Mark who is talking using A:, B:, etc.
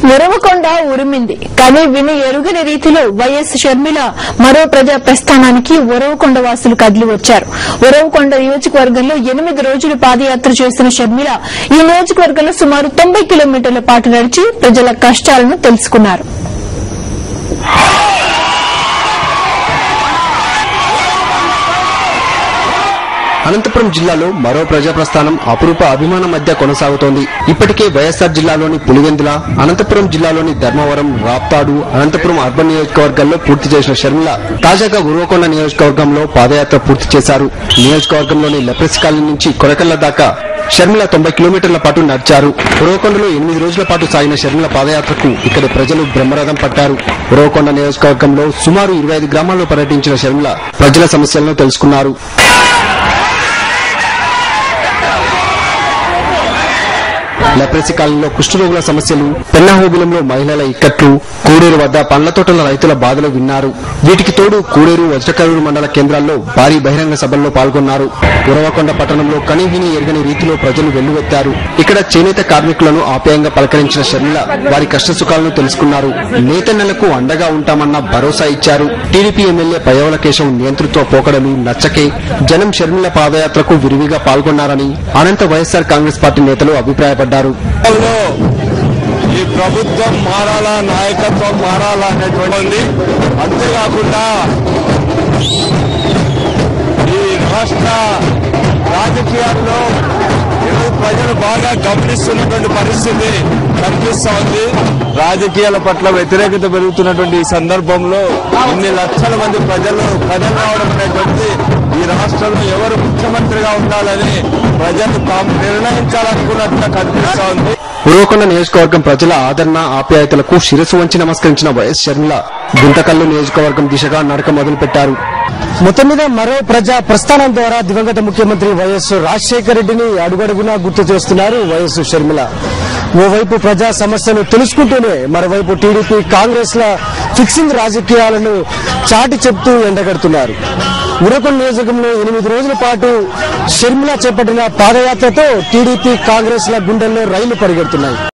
A: ఉరవకొండ ఉరిమింది కానీ విని ఎరుగని రీతిలో వైఎస్ షర్మిల మరో ప్రజా ప్రస్థానానికి ఉరవకొండ వాసులు కదిలి వచ్చారు ఉరవకొండ నియోజకవర్గంలో ఎనిమిది రోజులు పాదయాత్ర చేసిన షర్మిల ఈ నియోజకవర్గంలో సుమారు తొంభై కిలోమీటర్ల పాటు నడిచి ప్రజల కష్టాలను తెలుసుకున్నారు
B: అనంతపురం జిల్లాలో మరో ప్రజా ప్రస్థానం అపురూప అభిమానం మధ్య కొనసాగుతోంది ఇప్పటికే వైఎస్ఆర్ జిల్లాలోని పులివెందుల అనంతపురం జిల్లాలోని ధర్మవరం రాప్తాడు అనంతపురం అర్బన్ నియోజకవర్గాల్లో పూర్తి చేసిన షర్మిల తాజాగా ఉరవకొండ నియోజకవర్గంలో పాదయాత్ర పూర్తి చేశారు నియోజకవర్గంలోని లెప్రసి కాలనీ నుంచి కొరకల్ల దాకా షర్మిల తొంభై కిలోమీటర్ల పాటు నడిచారు ఉరవకొండలో ఎనిమిది రోజుల పాటు సాగిన షర్మిల పాదయాత్రకు ఇక్కడి ప్రజలు బ్రహ్మరథం పట్టారు ఉరవకొండ నియోజకవర్గంలో సుమారు ఇరవై ఐదు గ్రామాల్లో పర్యటించిన షర్మిల ప్రజల సమస్యలను తెలుసుకున్నారు లెప్రసీ కాలంలో కుష్ఠరోగుల సమస్యలు పెన్నాహోబిలంలో మహిళల ఇక్కట్లు కూడేరు వద్ద పండ్ల తోటల రైతుల బాధలు విన్నారు వీటికి తోడు కూడేరు వజ్రకరూరు మండల కేంద్రాల్లో భారీ బహిరంగ సభల్లో పాల్గొన్నారు ఉరవకొండ పట్టణంలో కనివిని ఎరగని రీతిలో ప్రజలు వెల్లువెత్తారు ఇక్కడ చేనేత కార్మికులను ఆప్యాయంగా పలకరించిన షర్మిల వారి కష్టసుఖాలను తెలుసుకున్నారు నేతన్నలకు అండగా ఉంటామన్న భరోసా ఇచ్చారు టీడీపీ ఎమ్మెల్యే పయ్యవల కేశవ్ నియంతృత్వ పోకడలు నచ్చకే జనం షర్మిల పాదయాత్రకు విరివిగా పాల్గొన్నారని అనంత వైఎస్ఆర్ కాంగ్రెస్ పార్టీ నేతలు అభిప్రాయపడ్డారు
C: లో ఈ ప్రభుత్వం మారాలా నాయకత్వం మారాలా అనేటువంటి ఉంది అంతేకాకుండా ఈ రాష్ట్ర రాజకీయాల్లో ఈరోజు ప్రజలు బాగా గమనిస్తున్నటువంటి పరిస్థితి కనిపిస్తా ఉంది రాజకీయాల పట్ల వ్యతిరేకత పెరుగుతున్నటువంటి ఈ సందర్భంలో ఇన్ని లక్షల మంది ప్రజలు ప్రజలు రావడం అనేటువంటిది ఈ రాష్ట్రంలో ఎవరు ముఖ్యమంత్రిగా ఉండాలని ప్రజలు తాము నిర్ణయించాలనుకున్నట్టుగా కనిపిస్తా ఉంది
B: ఉరవకొండ నియోజకవర్గం ప్రజల ఆదరణ ఆప్యాయతలకు శిరసు వంచి నమస్కరించిన వైఎస్ షర్మిల గుంతకల్లు నియోజకవర్గం దిశగా నడక మొదలుపెట్టారు
D: మొత్తం మీద మరో ప్రజా ప్రస్థానం ద్వారా దివంగత ముఖ్యమంత్రి వైఎస్ రాజశేఖర రెడ్డిని అడుగడుగునా గుర్తు చేస్తున్నారు వైఎస్ షర్మిల ఓవైపు ప్రజా సమస్యలు తెలుసుకుంటూనే మరోవైపు టీడీపీ కాంగ్రెస్ ల ఫిక్సింగ్ రాజకీయాలను చాటి చెప్తూ ఎండగడుతున్నారు ఉరకొండ నియోజకంలో ఎనిమిది రోజుల పాటు షర్మిల చేపట్టిన పాదయాత్రతో టీడీపీ కాంగ్రెస్ ల గుండెల్లో రైళ్లు పరిగెడుతున్నాయి